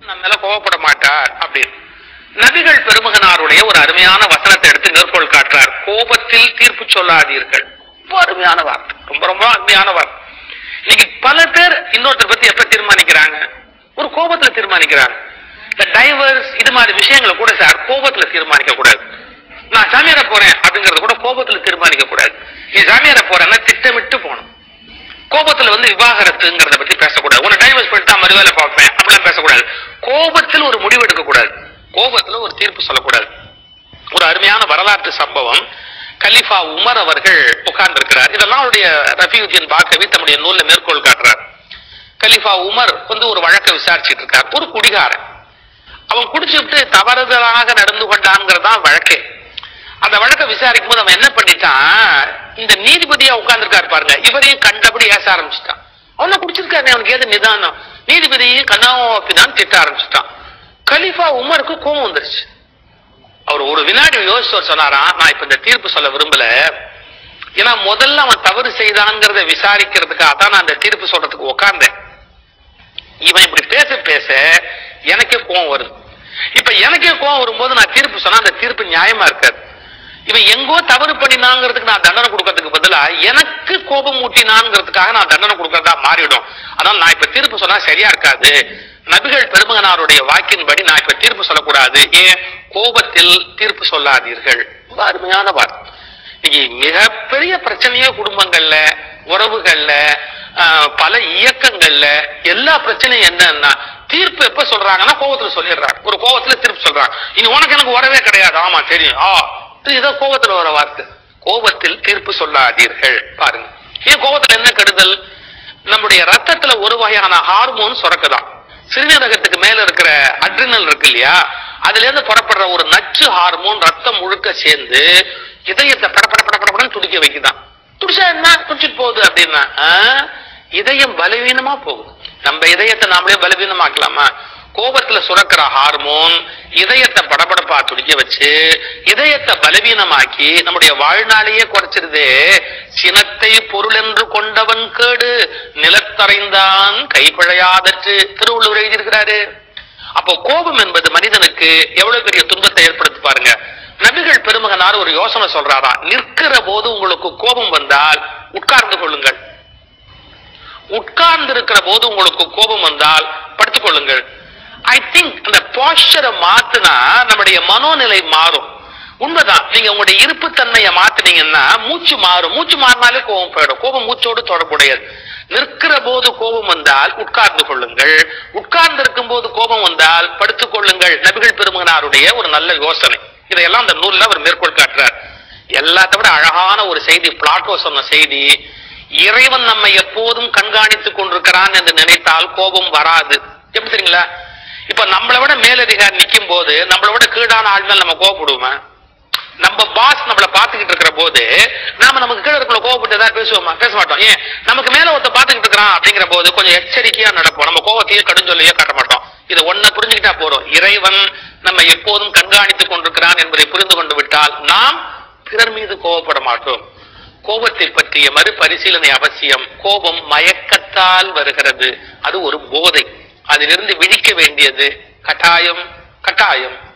நம்ம மேல கோவப்பட மாட்டார் அப்படின்னு நபிகள் பெருமகனாருடைய ஒரு அருமையான வசனத்தை எடுத்து மேற்கோள் காட்டுறார் கோபத்தில் தீர்ப்பு சொல்லாதீர்கள் ரொம்ப அருமையான வார்த்தை ரொம்ப ரொம்ப அருமையான வார்த்தை இன்னைக்கு பல பேர் இன்னொருத்தர் பத்தி எப்ப தீர்மானிக்கிறாங்க ஒரு கோபத்துல தீர்மானிக்கிறாங்க இந்த டைவர்ஸ் இது மாதிரி விஷயங்களை கூட சார் கோபத்துல தீர்மானிக்க கூடாது நான் சாமியார போறேன் அப்படிங்கறத கூட கோபத்துல தீர்மானிக்க கூடாது நீ சாமியார போறேன்னா திட்டமிட்டு போகணும் கோபத்துல வந்து விவாகரத்துங்கிறத பத்தி பேசக்கூடாது உன்னை டைவர்ஸ் பண்ணிட்டா மறுவேலை பார்ப்பேன் அப்படிலாம் பேசக்கூடாது கோபத்தில் ஒரு முடிவு எடுக்க கூடாது கோபத்துல ஒரு தீர்ப்பு சொல்லக்கூடாது ஒரு அருமையான வரலாற்று சம்பவம் கலிஃபா உமர் அவர்கள் உட்கார்ந்து இருக்கிறார் இதெல்லாம் அவருடைய ரஃபியுத்தீன் பாக்கவி தம்முடைய நூல்ல மேற்கோள் காட்டுறார் கலிஃபா உமர் வந்து ஒரு வழக்கை விசாரிச்சிட்டு இருக்கார் ஒரு குடிகாரன் அவன் குடிச்சுட்டு தவறுதலாக நடந்து கொண்டான்ங்கிறதான் வழக்கே அந்த வழக்கை விசாரிக்கும் போது அவன் என்ன பண்ணிட்டான் இந்த நீதிபதியா உட்கார்ந்துருக்காரு பாருங்க இவரையும் கண்டபடி ஏச ஆரம்பிச்சுட்டான் அவனை குடிச்சிருக்காரு அவனுக்கு ஏது நிதானம் நீதிபதியும் கண்ணாப்பிதான் திட்ட ஆரம்பிச்சுட்டான் கலிஃபா உமருக்கு கோவம் வந்துருச்சு அவர் ஒரு வினாடி யோசிச்சு சொன்னாராம் நான் இப்ப இந்த தீர்ப்பு சொல்ல விரும்பல ஏன்னா முதல்ல அவன் தவறு செய்தான்ங்கிறத விசாரிக்கிறதுக்காக தான் நான் அந்த தீர்ப்பு சொல்றதுக்கு உட்கார்ந்தேன் இவன் இப்படி பேச பேச எனக்கே கோவம் வருது இப்ப எனக்கே கோவம் வரும்போது நான் தீர்ப்பு சொன்னா அந்த தீர்ப்பு நியாயமா இருக்காது இவன் எங்கோ தவறு பண்ணினாங்கிறதுக்கு நான் தண்டனை கொடுக்கறதுக்கு பதிலா எனக்கு கோபம் ஊட்டினாங்கிறதுக்காக நான் தண்டனை கொடுக்கறதா மாறிடும் அதனால நான் இப்ப தீர்ப்பு சொன்னா சரியா இருக்காது நபிகள் பெருமகனாருடைய வாக்கின்படி நான் இப்ப தீர்ப்பு சொல்லக்கூடாது ஏன் கோபத்தில் தீர்ப்பு சொல்லாதீர்கள் ரொம்ப அருமையான வார்த்தை இன்னைக்கு மிகப்பெரிய பிரச்சனையே குடும்பங்கள்ல உறவுகள்ல ஆஹ், பல இயக்கங்கள்ல எல்லா பிரச்சனையும் என்னன்னா தீர்ப்பு எப்ப சொல்றாங்கன்னா கோபத்துல சொல்லிடுறாங்க ஒரு கோபத்துல தீர்ப்பு சொல்றாங்க இனி உனக்கு எனக்கு உறவே கிடையாது ஆமா தெரியும் ஆ இது இதான் கோபத்துல வர வார்த்தை கோபத்தில் தீர்ப்பு சொல்லாதீர்கள் பாருங்க ஏன் கோபத்துல என்ன கெடுதல் நம்முடைய ரத்தத்துல ஒரு வகையான ஹார்மோன் சுரக்குதான் சிறுநீரகத்துக்கு மேல இருக்கிற அட்ரினல் இருக்கு இல்லையா அதுல இருந்து புறப்படுற ஒரு நச்சு ஹார்மோன் ரத்தம் முழுக்க சேர்ந்து இதயத்தை பட பட பட படன்னு துடிக்க வைக்குதான் துடிச்சா என்ன துடிச்சிட்டு போகுது அப்படின்னா ஆ, இதயம் பலவீனமா போகுது நம்ம இதயத்தை நாமளே பலவீனமாக்கலாமா கோபத்துல சுரக்கிற ஹார்மோன் இதயத்தை படபடப்பா துடிக்க வச்சு இதயத்தை பலவீனமாக்கி நம்முடைய வாழ்நாளையே குறைச்சிருது சினத்தை பொருள் என்று கொண்டவன் கேடு நிலத்தரைந்தான் கைப்பிழையாதற்று திருவள்ளுவர் எழுதியிருக்கிறாரு அப்போ கோபம் என்பது மனிதனுக்கு எவ்வளவு பெரிய துன்பத்தை ஏற்படுத்தி பாருங்க நபிகள் பெருமகனார் ஒரு யோசனை சொல்றாரா நிற்கிற போது உங்களுக்கு கோபம் வந்தால் உட்கார்ந்து கொள்ளுங்கள் உட்கார்ந்து இருக்கிற போது உங்களுக்கு கோபம் வந்தால் படுத்துக் கொள்ளுங்கள் ஐ திங்க் அந்த போஸ்டரை மாத்துனா நம்முடைய மனோநிலை மாறும் உண்மைதான் நீங்க உங்களுடைய இருப்பு தன்மையை மாத்துனீங்கன்னா மூச்சு மாறும் மூச்சு மாறினாலே கோபம் போயிடும் கோபம் மூச்சோடு தொடர்புடையது நிற்கிற போது கோபம் வந்தால் உட்கார்ந்து கொள்ளுங்கள் உட்கார்ந்து இருக்கும் போது கோபம் வந்தால் படுத்துக் கொள்ளுங்கள் நபிகள் பெருமகனாருடைய ஒரு நல்ல யோசனை இதையெல்லாம் அந்த நூல்ல அவர் மேற்கோள் காட்டுறார் எல்லாத்த விட அழகான ஒரு செய்தி பிளாட்டோ சொன்ன செய்தி இறைவன் நம்மை எப்போதும் கண்காணித்துக் கொண்டிருக்கிறான் என்று நினைத்தால் கோபம் வராது எப்படி தெரியுங்களா இப்ப நம்மளை விட மேலதிகாரி நிக்கும் போது நம்மளை விட கீழான ஆள் மேல நம்ம கோவப்படுவோமா நம்ம பாஸ் நம்மள பாத்துக்கிட்டு இருக்கிற போது நாம நமக்கு கீழே இருக்கிற கோவப்பட்டு ஏதாவது பேசுவோமா பேச மாட்டோம் ஏன் நமக்கு மேல ஒருத்த பாத்துக்கிட்டு இருக்கிறான் அப்படிங்கிற போது கொஞ்சம் எச்சரிக்கையா நடப்போம் நம்ம கோவத்தையே கடுஞ்சொல்லையே காட்ட மாட்டோம் இதை ஒன்ன புரிஞ்சுக்கிட்டா போறோம் இறைவன் நம்ம எப்போதும் கண்காணித்துக் கொண்டிருக்கிறான் என்பதை புரிந்து கொண்டு விட்டால் நாம் பிறர் மீது கோவப்பட மாட்டோம் கோபத்தை பற்றிய மறுபரிசீலனை அவசியம் கோபம் மயக்கத்தால் வருகிறது அது ஒரு போதை அதிலிருந்து விழிக்க வேண்டியது கட்டாயம் கட்டாயம்